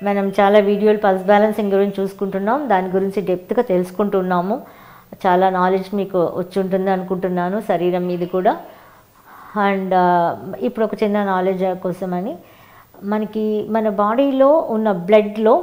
మనం చాలా వీడియోలు పల్స్ బ్యాలెన్సింగ్ గురించి చూసుకుంటున్నాం దాని గురించి డెప్త్గా తెలుసుకుంటున్నాము చాలా నాలెడ్జ్ మీకు వచ్చి ఉంటుంది అనుకుంటున్నాను శరీరం మీద కూడా అండ్ ఇప్పుడు ఒక చిన్న నాలెడ్జ్ కోసమని మనకి మన బాడీలో ఉన్న బ్లడ్లో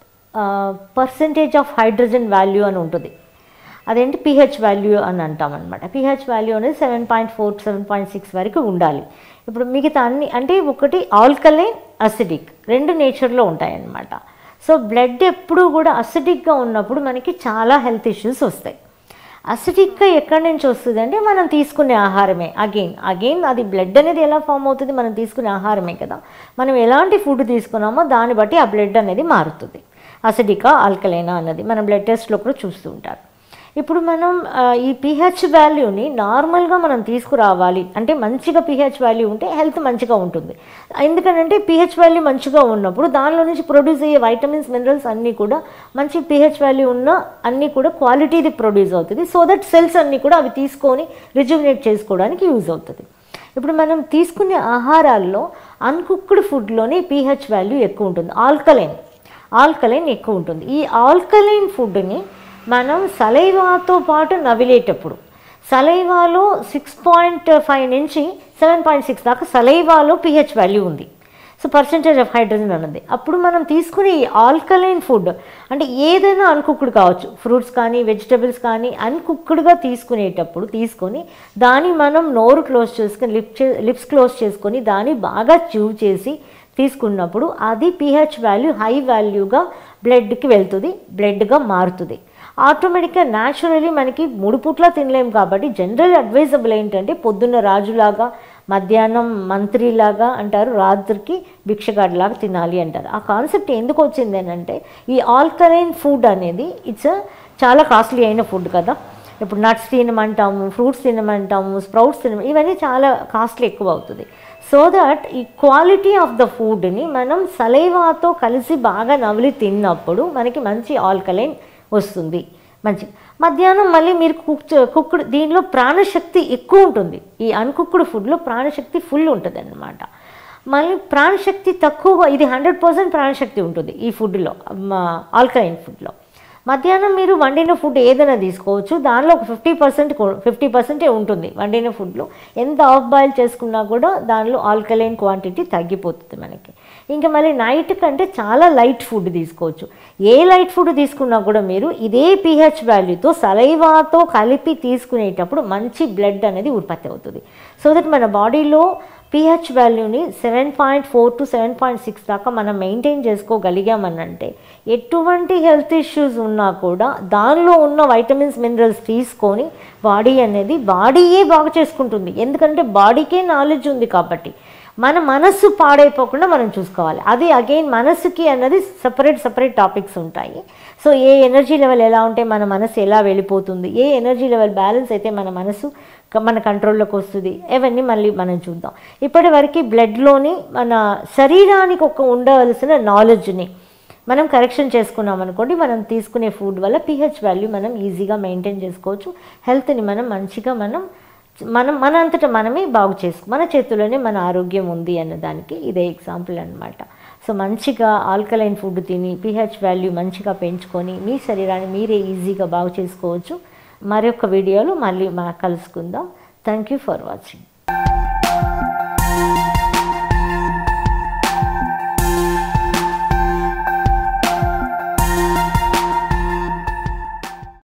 పర్సంటేజ్ ఆఫ్ హైడ్రోజన్ వాల్యూ అని ఉంటుంది అదేంటి పిహెచ్ వాల్యూ అని అంటాం అనమాట పిహెచ్ వాల్యూ అనేది seven point four seven point six వరకు ఉండాలి ఇప్పుడు మిగతా అన్ని అంటే ఒకటి ఆల్కలైన్ అసిడిక్ రెండు నేచర్లో ఉంటాయన్నమాట సో బ్లడ్ ఎప్పుడూ కూడా అసిడిక్గా ఉన్నప్పుడు మనకి చాలా హెల్త్ ఇష్యూస్ వస్తాయి అసిడిక్గా ఎక్కడి నుంచి వస్తుంది అంటే మనం తీసుకునే ఆహారమే అగైన్ అగైన్ అది బ్లడ్ అనేది ఎలా ఫామ్ అవుతుంది మనం తీసుకునే ఆహారమే కదా మనం ఎలాంటి ఫుడ్ తీసుకున్నామో దాన్ని బట్టి ఆ బ్లడ్ అనేది మారుతుంది అసిడికా ఆల్కలైనా అన్నది మన బ్లడ్ టెస్ట్లో కూడా చూస్తూ ఉంటారు ఇప్పుడు మనం ఆ, ఈ పిహెచ్ వాల్యూని నార్మల్గా మనం తీసుకురావాలి అంటే మంచిగా పిహెచ్ వాల్యూ ఉంటే హెల్త్ మంచిగా ఉంటుంది ఎందుకంటే పిహెచ్ వాల్యూ మంచిగా ఉన్నప్పుడు దానిలో నుంచి ప్రొడ్యూస్ అయ్యే వైటమిన్స్ మినరల్స్ అన్నీ కూడా మంచి పిహెచ్ వాల్యూ ఉన్న అన్నీ కూడా క్వాలిటీది ప్రొడ్యూస్ అవుతుంది సో దట్ సెల్స్ అన్నీ కూడా అవి తీసుకొని రిజ్యుమినేట్ చేసుకోవడానికి యూజ్ అవుతుంది ఇప్పుడు మనం తీసుకునే ఆహారాల్లో అన్కుక్డ్ ఫుడ్లోనే పీహెచ్ వాల్యూ ఎక్కువ ఉంటుంది ఆల్కలైన్ ఆల్కలైన్ ఎక్కువ ఉంటుంది ఈ ఆల్కలైన్ ఫుడ్ని మనం సలైవాతో పాటు నవిలేటప్పుడు సలైవాలో సిక్స్ పాయింట్ ఫైవ్ నుంచి సెవెన్ పాయింట్ సిక్స్ దాకా సలైవాలో పిహెచ్ వాల్యూ ఉంది సో పర్సంటేజ్ ఆఫ్ హైడ్రోజన్ అన్నది అప్పుడు మనం తీసుకునే ఈ ఆల్కలైన్ ఫుడ్ అంటే ఏదైనా అన్కుక్డ్ కావచ్చు ఫ్రూట్స్ కానీ వెజిటబుల్స్ కానీ అన్కుక్డ్గా తీసుకునేటప్పుడు తీసుకొని దాన్ని మనం నోరు క్లోజ్ చేసుకొని లిప్ చే లిప్స్ క్లోజ్ చేసుకొని దాన్ని బాగా చూవ్ చేసి తీసుకున్నప్పుడు అది పిహెచ్ వాల్యూ హై వాల్యూగా బ్లడ్కి వెళ్తుంది బ్లడ్గా మారుతుంది ఆటోమేటిక్గా న్యాచురలీ మనకి మూడు పూట్ల తినలేం కాబట్టి జనరల్ అడ్వైజబుల్ ఏంటంటే పొద్దున్న రాజులాగా మధ్యాహ్నం మంత్రిలాగా అంటారు రాత్రికి భిక్షగాడిలాగా తినాలి అంటారు ఆ కాన్సెప్ట్ ఎందుకు వచ్చింది అంటే ఈ ఆల్కలైన్ ఫుడ్ అనేది ఇట్స్ చాలా కాస్ట్లీ అయిన ఫుడ్ కదా ఇప్పుడు నట్స్ తినమంటాము ఫ్రూట్స్ తినమంటాము స్ప్రౌట్స్ తిన ఇవన్నీ చాలా కాస్ట్లీ ఎక్కువ అవుతుంది సో దట్ ఈ క్వాలిటీ ఆఫ్ ద ఫుడ్ని మనం సలైవాతో కలిసి బాగా నవిలి తిన్నప్పుడు మనకి మంచి ఆల్కలైన్ వస్తుంది మంచి మధ్యాహ్నం మళ్ళీ మీరు కుక్ కుక్డ్ దీనిలో ప్రాణశక్తి ఎక్కువ ఉంటుంది ఈ అన్కుక్డ్ ఫుడ్లో ప్రాణశక్తి ఫుల్ ఉంటుంది అన్నమాట మళ్ళీ ప్రాణశక్తి తక్కువగా ఇది హండ్రెడ్ పర్సెంట్ ప్రాణశక్తి ఉంటుంది ఈ ఫుడ్లో ఆల్కలైన్ ఫుడ్లో మధ్యాహ్నం మీరు వండిన ఫుడ్ ఏదైనా తీసుకోవచ్చు దానిలో ఒక ఫిఫ్టీ పర్సెంట్ ఫిఫ్టీ పర్సెంటే ఉంటుంది వండిన ఫుడ్లో ఎంత ఆఫ్ బాయిల్ చేసుకున్నా కూడా దానిలో ఆల్కలైన్ క్వాంటిటీ తగ్గిపోతుంది మనకి ఇంకా మళ్ళీ నైట్ కంటే చాలా లైట్ ఫుడ్ తీసుకోవచ్చు ఏ లైట్ ఫుడ్ తీసుకున్నా కూడా మీరు ఇదే పిహెచ్ వాల్యూతో సలైవాతో కలిపి తీసుకునేటప్పుడు మంచి బ్లడ్ అనేది ఉత్పత్తి అవుతుంది సో దట్ మన బాడీలో పిహెచ్ వాల్యూని seven point four to seven point six దాకా మనం మెయింటైన్ చేసుకోగలిగామనంటే ఎటువంటి హెల్త్ ఇష్యూస్ ఉన్నా కూడా దానిలో ఉన్న వైటమిన్స్ మినరల్స్ తీసుకొని బాడీ అనేది బాడీయే బాగా చేసుకుంటుంది ఎందుకంటే బాడీకే నాలెడ్జ్ ఉంది కాబట్టి మన మనస్సు పాడైపోకుండా మనం చూసుకోవాలి అది అగైన్ మనస్సుకి అన్నది సపరేట్ సపరేట్ టాపిక్స్ ఉంటాయి సో ఏ ఎనర్జీ లెవెల్ ఎలా ఉంటే మన మనసు ఎలా వెళ్ళిపోతుంది ఏ ఎనర్జీ లెవెల్ బ్యాలెన్స్ అయితే మన మనసు క- మన కంట్రోల్లోకి వస్తుంది ఇవన్నీ మళ్ళీ మనం చూద్దాం ఇప్పటి వరకు బ్లడ్లోని మన శరీరానికి ఒక ఉండవలసిన నాలెడ్జ్ని మనం కరెక్షన్ చేసుకున్నాం అనుకోండి మనం తీసుకునే ఫుడ్ వల్ల పిహెచ్ వాల్యూ మనం ఈజీగా మెయింటైన్ చేసుకోవచ్చు హెల్త్ని మనం మంచిగా మనం మనం మన అంతటా మనమే బాగు చేసుకో మన చేతుల్లోనే మన ఆరోగ్యం ఉంది అన్న దానికి ఇదే ఎగ్జాంపుల్ అనమాట సో మంచిగా ఆల్కలైన్ ఫుడ్ తిని పిహెచ్ వాల్యూ మంచిగా పెంచుకొని మీ శరీరాన్ని మీరే ఈజీగా బాగు చేసుకోవచ్చు మరొక వీడియోలో మళ్ళీ మా కలుసుకుందాం థ్యాంక్ యూ ఫర్ వాచింగ్